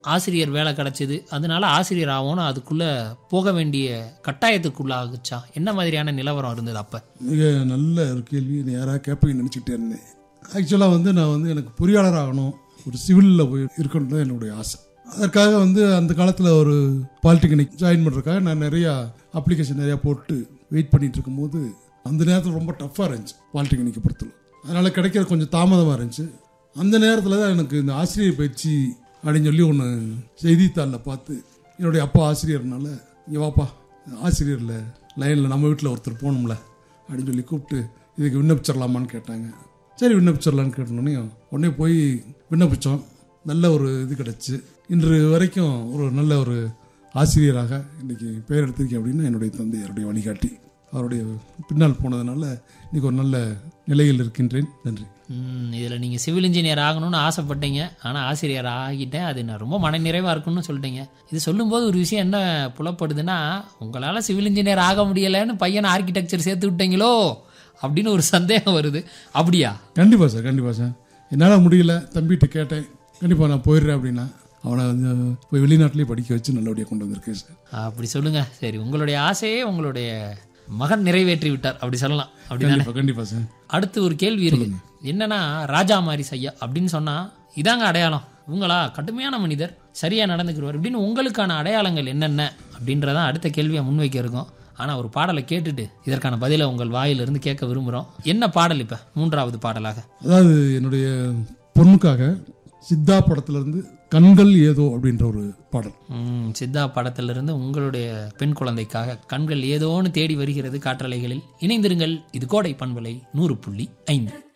ஆசிரியர் வேலை கிடைச்சது அதனால ஆசிரியர் ஆகணும் அதுக்குள்ள போக வேண்டிய கட்டாயத்துக்குள்ள ஆகுச்சா என்ன மாதிரியான நிலவரம் இருந்தது அப்ப மிக நல்ல ஒரு கேள்வி நீ யாராவது கேட்பீங்கன்னு நினச்சிக்கிட்டே இருந்தேன் ஆக்சுவலாக வந்து நான் வந்து எனக்கு பொறியாளர் ஆகணும் ஒரு சிவிலில் போய் இருக்கணும் தான் என்னுடைய ஆசை அதற்காக வந்து அந்த காலத்தில் ஒரு பாலிடெக்னிக் ஜாயின் பண்ணுறதுக்காக நான் நிறையா அப்ளிகேஷன் நிறையா போட்டு வெயிட் பண்ணிட்டு இருக்கும்போது அந்த நேரத்தில் ரொம்ப டஃப்பாக இருந்துச்சு பாலிடெக்னிக்கை பொறுத்தல அதனால் கிடைக்கிறது கொஞ்சம் தாமதமாக இருந்துச்சு அந்த நேரத்தில் தான் எனக்கு இந்த ஆசிரியர் பயிற்சி அப்படின்னு சொல்லி ஒன்று செய்தித்தாளில் பார்த்து என்னுடைய அப்பா ஆசிரியர்னால இங்கே வாப்பா ஆசிரியரில் லைனில் நம்ம வீட்டில் ஒருத்தர் போகணும்ல அப்படின்னு சொல்லி கூப்பிட்டு இதுக்கு விண்ணப்பிச்சிடலாமான்னு கேட்டாங்க சரி விண்ணப்பிச்சிடலான்னு கேட்டோன்னே உடனே போய் விண்ணப்பித்தோம் நல்ல ஒரு இது கிடச்சி இன்று வரைக்கும் ஒரு நல்ல ஒரு ஆசிரியராக இன்னைக்கு பெயர் எடுத்திருக்கேன் அப்படின்னு என்னுடைய தந்தையருடைய வழிகாட்டி அவருடைய பின்னால் போனதுனால இன்னைக்கு ஒரு நல்ல நிலையில் இருக்கின்றேன் நன்றி ம், இதுல நீங்க சிவில் இன்ஜினியர் ஆகணும்னு ஆசைப்பட்டீங்க ஆனா ஆசிரியர் ஆகிட்டேன் அது நான் ரொம்ப மனநிறைவா இருக்கும்னு சொல்லிட்டீங்க இது சொல்லும்போது ஒரு விஷயம் என்ன புலப்படுதுன்னா உங்களால சிவில் இன்ஜினியர் ஆக முடியலைன்னு பையனை ஆர்கிடெக்சர் சேர்த்து விட்டீங்களோ அப்படின்னு ஒரு சந்தேகம் வருது அப்படியா கண்டிப்பாக சார் கண்டிப்பாக சார் என்னால் முடியல தம்பிகிட்ட கேட்டேன் கண்டிப்பாக நான் போயிடுறேன் அப்படின்னா அவனை வந்து போய் வெளிநாட்டிலேயே படிக்க வச்சு நல்லபடியாக கொண்டு வந்திருக்கேன் சார் அப்படி சொல்லுங்க சரி உங்களுடைய ஆசையே உங்களுடைய மகன் நிறைவேற்றி விட்டார் அப்படி சொல்லலாம் அப்படிதானே கண்டிப்பாக கண்டிப்பாக சார் அடுத்து ஒரு கேள்வி இருக்கு என்னன்னா ராஜா மாரி ஐயா அப்படின்னு சொன்னா இதாங்க அடையாளம் இவங்களா கடுமையான மனிதர் சரியா நடந்துக்கிறவர் அப்படின்னு உங்களுக்கான அடையாளங்கள் என்னென்ன அப்படின்றதான் அடுத்த கேள்வியை முன்வைக்க இருக்கும் ஆனா ஒரு பாடலை கேட்டுட்டு இதற்கான பதிலை உங்கள் வாயிலிருந்து கேட்க விரும்புறோம் என்ன பாடல் இப்ப மூன்றாவது பாடலாக அதாவது என்னுடைய பொண்ணுக்காக சித்தா படத்துலேருந்து கண்கள் ஏதோ அப்படின்ற ஒரு பாடல் ம், சித்தா படத்திலிருந்து உங்களுடைய பெண் குழந்தைக்காக கண்கள் ஏதோன்னு தேடி வருகிறது காற்றலைகளில் இணைந்திருங்கள் இது கோடை பண்பலை நூறு புள்ளி ஐந்து